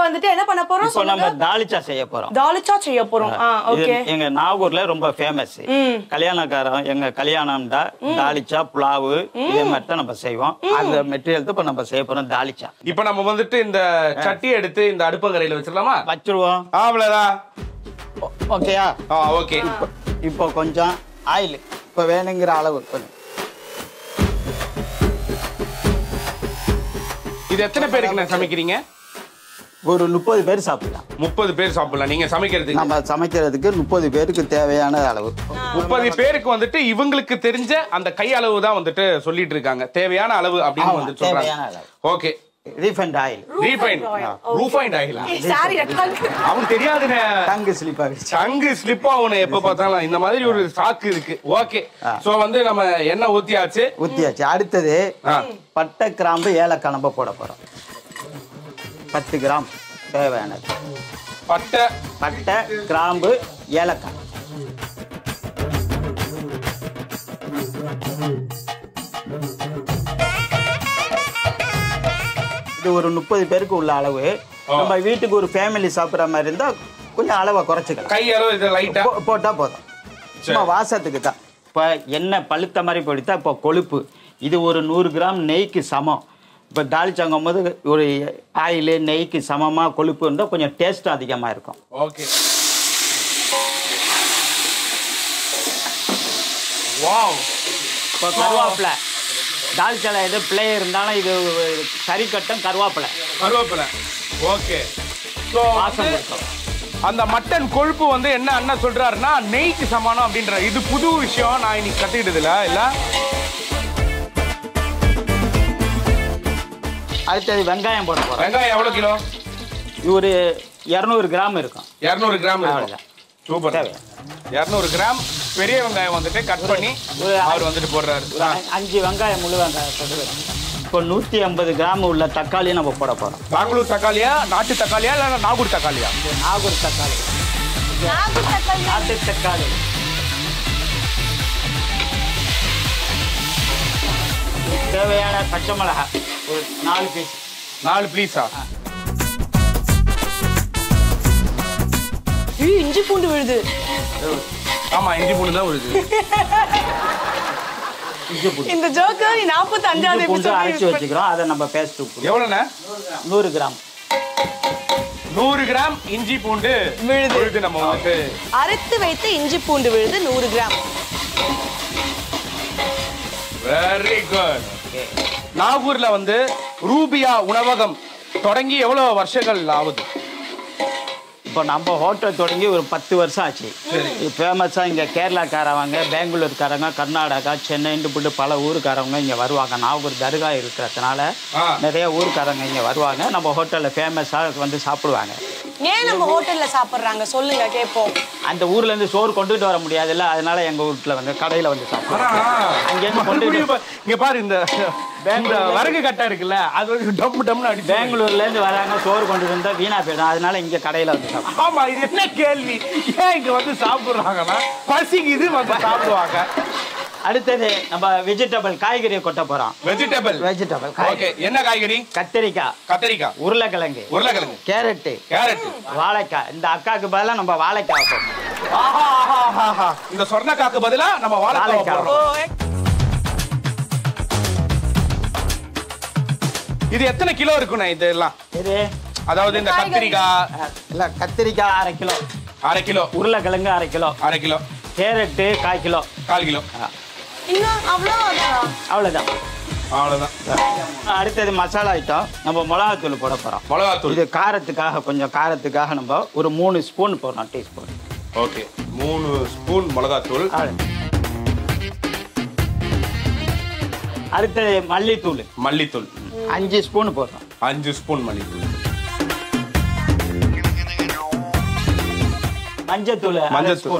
வந்துட்டு என்ன பண்ண போறோம் இப்போ நம்ம தாளிச்சா செய்ய போறோம் தாலிச்சா செய்ய போறோம் ஆ இது ஓகே எங்க நாகூர்ல ரொம்ப ஃபேமஸ் ம். கல்யாணக்காரன் எங்க கல்யாணம்டா தாளிச்சா புலாவு இதே மாதிரி தான் நம்ம செய்வோம் அந்த மெட்டீரியல் இப்போ நம்ம செய்ய போறோம் தாளிச்சா இப்ப நம்ம வந்துட்டு இந்த சட்டி எடுத்து இந்த அடுப்பங்கரையில வச்சிடலாமா வச்சிருவோம் அவ்வளவுதான் ஓ- ஓகேயா ஆ ஓகே இப்போ கொஞ்சம் ஆயில் இப்போ வேணுங்கிற அளவு கொஞ்சம் இது எத்தனை பேருக்கு நான் சமைக்கிறீங்க ஒரு முப்பது பேர் சாப்பிடலாம் முப்பது பேர் சாப்பிடலாம் நீங்க சமைக்கிறதுக்கு நம்ம சமைக்கிறதுக்கு முப்பது பேருக்கு தேவையான அளவு முப்பது பேருக்கு வந்துட்டு இவங்களுக்கு தெரிஞ்ச அந்த கை அளவு தான் வந்துட்டு சொல்லிட்டு இருக்காங்க தேவையான அளவு அப்படின்னு ஆமா, வந்து தேவையான சொல்றாங்க அளவு. Okay refined oil refined refined ஆயிலா சாரி அவனுக்கு தெரியாதுண்ணே டங்கு ஸ்லிப் ஆகிடுச்சு சங்கு ஸ்லிப் ஆகணும் எப்ப பார்த்தாலும் இந்த மாதிரி ஒரு சாக்கு இருக்கு ஓகே சோ வந்து நம்ம எண்ணெய் ஊத்தியாச்சு ஊத்தியாச்சு அடுத்தது ஆ. பட்டை கிராம்பு ஏலக்காய் நம்ம போட போறோம் பத்து கிராம் தேவையானது பட்டை பட்டை கிராம்பு ஏலக்காய் இது ஒரு முப்பது பேருக்கு உள்ள அளவு நம்ம வீட்டுக்கு ஒரு ஃபேமிலி சாப்பிட்ற மாதிரி இருந்தா கொஞ்சம் அளவை குறைச்சிக்கலாம் கை அளவு இது லைட்டா போ- போட்டா போதும் சும்மா வாசத்துக்கு தான் இப்போ எண்ணெய் பழுத்த மாதிரி போயிட்டா இப்போ கொழுப்பு இது ஒரு நூறு கிராம் நெய்க்கு சமம் இப்போ தாளிச்சாங்கும் போது ஒரு ஆயில் நெய்க்கு சமமாக கொழுப்பு இருந்தால் கொஞ்சம் டேஸ்ட்டும் அதிகமாக இருக்கும் ஓகே வாவ் இப்போ கருவேப்பிலை தால்ச்சால எது பிள்ளை இருந்தாலும் இது கறி கட்டும் கருவேப்பிலை கருவேப்பிலை ஓகே ஸோ வாசம் இருக்கும் அந்த மட்டன் கொழுப்பு வந்து என்ன அண்ணன் சொல்றாருன்னா நெய்க்கு சமானம் அப்படின்ற இது புது விஷயம் நான் இன்னைக்கு கத்துக்கிட்டதுல இல்ல அடுத்தது வெங்காயம் போட போகிறோம் வெங்காயம் எவ்வளவு கிலோ இது ஒரு இரநூறு கிராம் இருக்கும் இரநூறு கிராம் இருக்கும். அவ்வளவுதான். சூப்பர் தேவை. இரநூறு கிராம் பெரிய வெங்காயம் வந்துட்டு கட் பண்ணி ஒரு- அவர் வந்துட்டு போடுறாரு ஒரு அ- அஞ்சு வெங்காயம் முழு வெங்காயம் போட்டு இப்போ நூற்றி ஐம்பது கிராம் உள்ள தக்காளி நம்ம போட போகிறோம் பெங்களூர் தக்காளியா நாட்டு தக்காளியா இல்ல நாகூர் தக்காளியா நாகூர் தக்காளி நாட்டு தக்காளி தேவையான பச்சை மிளகாய் ஒரு நாலு பீஸ் நாலு ப்ளீஸா ஐயோ, இஞ்சி பூண்டு விழுது ஆமா இஞ்சி பூண்டு தான் வருது இஞ்சி பூண்டு இந்த ஜோக்கு நீ நாற்பத்தி அஞ்சாவது இஞ்சி பூண்டு அரைச்சி எபிசோட் வச்சுக்கிறோம் அதை நம்ம பேஸ்ட் எவ்வளோண்ணே நூறு கிராம் நூறு கிராம் இஞ்சி பூண்டு விழுது. விழுது நம்ம வந்துட்டு அரைத்து வைத்த இஞ்சி பூண்டு விழுது நூறு கிராம் வெரி குட் நாகூர்ல வந்து ரூபியா உணவகம் தொடங்கி எவ்வளவு வருஷங்கள் ஆகுது இப்போ நம்ம ஹோட்டல் தொடங்கி ஒரு பத்து வருஷம் ஆச்சு இது ஃபேமஸாக இங்கே கேரளாக்காரவங்க பெங்களூர்காரங்க கர்நாடகா சென்னைன்னு போட்டு பல ஊருக்காரவங்க இங்கே வருவாங்க நாகூர் தர்கா இருக்கிறதுனால ஆ. நிறைய ஊருக்காரங்க இங்கே வருவாங்க நம்ம ஹோட்டலில் ஃபேமஸாக வந்து சாப்பிடுவாங்க ஏன் நம்ம ஹோட்டல்ல சாப்பிடுறாங்க சொல்லுங்க கேட்போம் அந்த ஊர்லேருந்து சோறு கொண்டுட்டு வர முடியாதுல்ல அதனால எங்கள் வீட்டில் வந்து கடையில் வந்து சாப்பிடுவோம் அங்கேருந்து கொண்டு மறுபடியும் பா- இங்க பாரு இந்த இந்த வரகு கட்டை இருக்குல்ல அது வந்து டம் டம்னு அடிச்சு பெங்களூர்லேருந்து வராங்க சோறு கொண்டு வந்தால் வீணாக போயிடும் அதனால இங்கே கடையில் வந்து சாப்பிடுவோம் ஆமா இது என்ன கேள்வி ஏன் இங்க வந்து சாப்பிடுறாங்கன்னா பசிக்குது வந்து சாப்பிடுவாங்க அடுத்தது நம்ம வெஜிடபிள் காய்கறியை கொட்ட போகிறோம் வெஜிடபிள் வெஜிடபிள் ஓகே காய்கறி என்ன காய்கறி கத்திரிக்காய் கத்திரிக்காய் உருளைக்கிழங்கு உருளைக்கிழங்கு கேரட்டு கேரட் வாழைக்காய் இந்த அக்காவுக்கு பதிலாக நம்ம வாழைக்காய் வைப்போம் ஆஹா ஆஹா ஆஹா, ஆஹா இந்த சொர்ணக்காக்கு பதிலா நம்ம வாழைக்காய் வாழைக்காய். போடுறோம் இது எத்தனை கிலோ இருக்குண்ணே இதெல்லாம் இது அதாவது இந்த கத்திரிக்காய் அஹ், இல்ல கத்திரிக்காய் அரை கிலோ அரை கிலோ உருளைக்கிழங்கு அரை கிலோ அரை கிலோ கேரட்டு கால் கிலோ கால் கிலோ இன்னும் அவ்வளோ அவ்வளோதான் அவ்வளவுதான் அடுத்தது மசாலா ஐட்டம் நம்ம மிளகாத்தூள் போட போகிறோம் மிளகாத்தூள் இது காரத்துக்காக கொஞ்சம் காரத்துக்காக நம்ம ஒரு மூணு ஸ்பூன் போடுறோம் டீஸ்பூன் ஓகே மூணு ஸ்பூன் மிளகாத்தூள் அடுத்தது மல்லித்தூள் மல்லித்தூள் அஞ்சு ஸ்பூன் போடுறோம் அஞ்சு ஸ்பூன் மல்லித்தூள் மஞ்சத்தூள் அரை மஞ்சத்தூள். ஸ்பூன்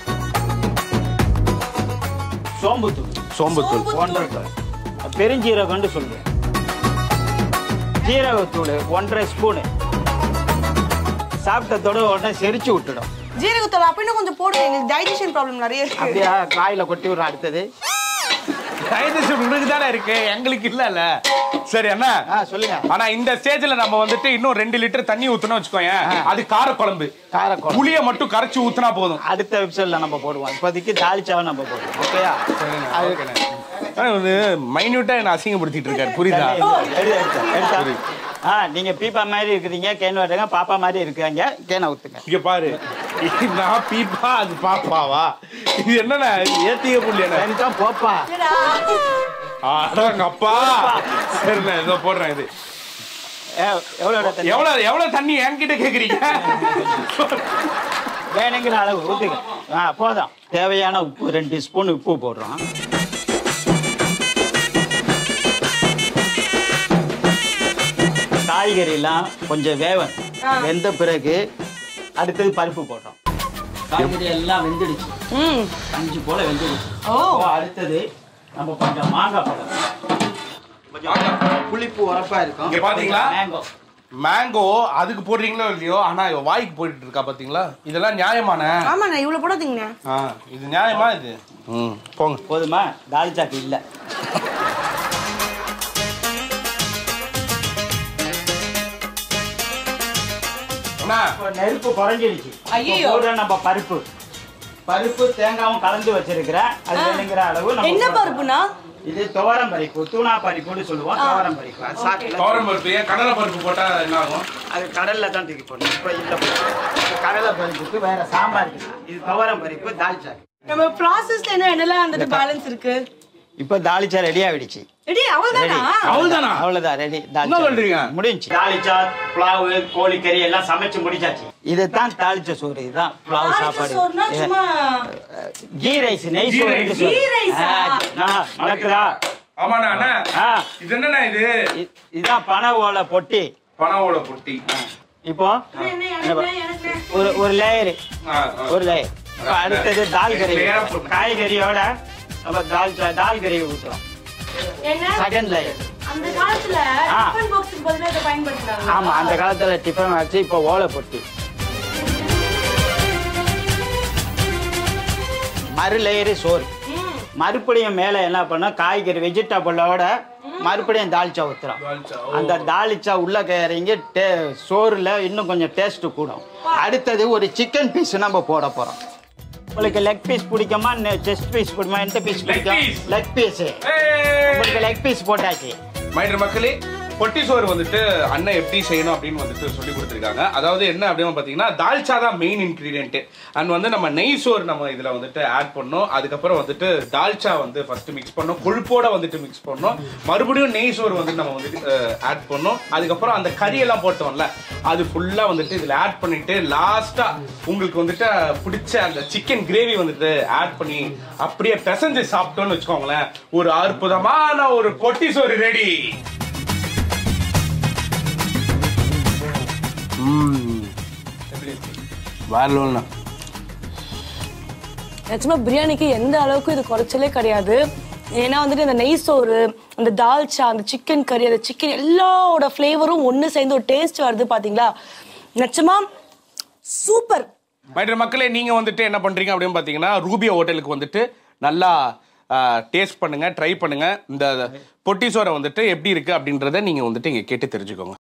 சோம்புத்தூள் சோம்புத்தூள் ஒன்றரை தூள் பெருஞ்சீரகம்னு சொல்லுவேன் ஜீரகத்தூள் ஒன்றரை ஸ்பூனு சாப்பிட்டதோட உடனே செரிச்சு விட்டுடும் ஜீரகத்தூள் அப்படின்னு கொஞ்சம் போடுங்க எங்களுக்கு டைஜஷன் ப்ராப்ளம் நிறைய இருக்கு அப்படியே காயில கொட்டி விடுற அடுத்தது டைஜஷன் உங்களுக்கு தானே இருக்கு எங்களுக்கு இல்லல்ல சரி அண்ணா ஆ சொல்லுங்க ஆனா இந்த ஸ்டேஜ்ல நம்ம வந்துட்டு இன்னும் ரெண்டு லிட்டர் தண்ணி ஊத்துனா வச்சுக்கோங்க அது கார குழம்பு காரக்குழம்பு புளிய மட்டும் கரைச்சு ஊத்துனா போதும் அடுத்த எபிசோட்ல நம்ம போடுவோம் இப்போதைக்கு தாளிச்சாவை நம்ம போடுவோம் ஓகேயா ஆனா வந்து மைன்யூட்டா என்ன அசிங்கப்படுத்திட்டு இருக்காரு புரியுதா எடுத்து, எடுத்து, எடுத்து. ஆ நீங்க பீப்பா மாதிரி இருக்கிறீங்க கேன் வாட்டுங்க பாப்பா மாதிரி இருக்காங்க கேனை ஊத்துங்க இங்க பாரு இது நான் பீப்பா அது பாப்பாவா இது என்னண்ணா ஏத்திய புள்ளியண்ணா சரிதான் போப்பா அடங்க அப்பா சரிண்ணா இதோ போடுறேன் இது ஏ, எவ்வளவு தண்ணி எவ்வளவு எவ்வளவு தண்ணி என்கிட்ட கேக்குறீங்க வேணுங்கிற அளவு ஊத்துங்க ஆ போதும் தேவையான உப்பு ரெண்டு ஸ்பூன் உப்பு போடுறோம் காய்கறிலாம் கொஞ்சம் வேவன் வெந்த பிறகு அடுத்தது பருப்பு போடுறோம் காய்கறி எல்லாம் வெந்துடுச்சு ம் அஞ்சு போல வெந்துடுச்சு ஓ. இப்போ அடுத்தது நம்ம கொஞ்சம் மாங்காய் போடணும் கொஞ்சம் புளிப்பு உரப்பா இருக்கும் இங்க பாத்தீங்களா? மேங்கோ மேங்கோ அதுக்கு போடுறீங்களோ இல்லையோ ஆனா இவ வாய்க்கு போயிட்டு இருக்கா பாத்தீங்களா இதெல்லாம் நியாயமான ஆமாண்ணா இவ்வளவு போடாதீங்கண்ணா ஆ, இது நியாயமா இது ம் போங்க போதுமா தால்ச்சாக்கு இல்லை அண்ணா இப்போ நெருப்பு குறைஞ்சிருச்சு ஐயையோ. இப்போ போடுற நம்ம பருப்பு பருப்பு தேங்காயும் கலந்து வச்சிருக்கிறேன் அது வேணுங்கிற அளவு நம்ம என்ன போடணும். பருப்புண்ணா இது துவரம் பருப்பு தூணா பருப்புன்னு சொல்லுவோம் துவரம் பருப்பு அது சாப்பிடல துவரம் பருப்பு ஏன் கடலை பருப்பு போட்டா என்ன ஆகும் அது கடல்ல தான் தூக்கி போடணும் இப்போ இல்லை இது கடலை பருப்புக்கு வேற சாம்பார் இது துவரம் பருப்பு தால்ச்சா நம்ம ப்ராசஸ்ல என்ன என்னெல்லாம் வந்துட்டு பேலன்ஸ் இருக்கு இப்போ தாளிச்சா ரெடி ஆகிடுச்சு ரெடி அவ்வளவுதானா அவ்வளவுதானா அவ்வளவுதான் ரெடி என்ன சொல்றீங்க? முடிஞ்சு தாளிச்சா புலாவு கோழிக்கறி எல்லாம் சமைச்சு முடிச்சாச்சு இதுதான் தாளிச்ச சோறு இதுதான் புலாவு சாப்பாடு சோறுனா இது- சும்மா கீ ரைஸ் நெய் கீ சோறு ரைஸ். இருக்கு சோறு. கீ ரைஸா? ஆ, ஆ, நடக்குதா ஆமாண்ணா அண்ணா ஆ, இது என்னண்ணா இது இ- இதுதான் பனை ஓலை பொட்டி பனவோட பொட்டி இப்போ என்ன, எனக்கு, எனக்கு. ஒரு ஒரு லேயர் ஆ, ஆ. ஒரு லேயர் இப்போ அடுத்தது தால் கறி layer ஆ போட்டு. காய்கறியோட நம்ம தால் சா- தால் கறி ஊற்றுறோம் என்ன செகண்ட் லேயர் அந்த காலத்துல ஆ. டிஃபன் பாக்ஸுக்கு பதிலா இதை பயன்படுத்துறாங்க ஆமா அந்த காலத்துல டிஃபன் வச்சு இப்போ ஓலை பொட்டி மறு லேயரு சோறு மறுபடியும் மேலே என்ன பண்ணோம் காய்கறி வெஜிடபிளோட மறுபடியும் தாளிச்சா ஊற்றுறோம் தால்ச்சா, ஓ. அந்த தாளிச்சா உள்ள கறீங்க டே சோறுல இன்னும் கொஞ்சம் டேஸ்ட் கூடும் அடுத்தது ஒரு சிக்கன் பீஸ் நம்ம போட போறோம் உங்களுக்கு லெக் பீஸ் பிடிக்குமா செஸ்ட் பீஸ் பிடிக்குமா எந்த பீஸ் பிடிக்கும் piece. லெக் பீஸ் ஏய். உங்களுக்கு லெக் பீஸ் போட்டாச்சு மைண்டர் மக்களே பொட்டி சோறு வந்துட்டு அண்ணன் எப்படி செய்யணும் அப்படின்னு வந்துட்டு சொல்லி கொடுத்துருக்காங்க அதாவது என்ன அப்படின்னு பார்த்தீங்கன்னா தால்ச்சா தான் மெயின் இன்க்ரீடியன்ட் அண்ட் வந்து நம்ம நெய் சோறு நம்ம இதில் வந்துட்டு ஆட் பண்ணோம் அதுக்கப்புறம் வந்துட்டு தால்ச்சா வந்து ஃபர்ஸ்ட் மிக்ஸ் பண்ணோம் கொழுப்போட வந்துட்டு மிக்ஸ் பண்ணோம் மறுபடியும் நெய் சோறு வந்துட்டு நம்ம வந்துட்டு ஆட் பண்ணோம் அதுக்கப்புறம் அந்த கறியெல்லாம் போட்டோம்ல அது ஃபுல்லாக வந்துட்டு இதில் ஆட் பண்ணிட்டு லாஸ்ட்டாக உங்களுக்கு வந்துட்டு பிடிச்ச அந்த சிக்கன் கிரேவி வந்துட்டு ஆட் பண்ணி அப்படியே பிசைஞ்சு சாப்பிட்டோம்னு வச்சுக்கோங்களேன் ஒரு அற்புதமான ஒரு பொட்டி சோறு ரெடி வேற நிஜமா பிரியாணிக்கு எந்த அளவுக்கு இது குறைச்சலே கிடையாது ஏன்னா வந்துட்டு இந்த நெய் சோறு அந்த தால்ச்சா அந்த சிக்கன் கறி அந்த சிக்கன் எல்லாரோட ஃப்ளேவரும் ஒன்று சேர்ந்து ஒரு டேஸ்ட் வருது பாத்தீங்களா நிஜமா சூப்பர் மைடர் மக்களே நீங்க வந்துட்டு என்ன பண்றீங்க அப்படின்னு பாத்தீங்கன்னா ரூபியா ஹோட்டலுக்கு வந்துட்டு நல்லா டேஸ்ட் பண்ணுங்க ட்ரை பண்ணுங்க இந்த பொட்டி சோறை வந்துட்டு எப்படி இருக்கு அப்படின்றத நீங்க வந்துட்டு இங்க கேட்டு தெரிஞ்சுக்கோங்க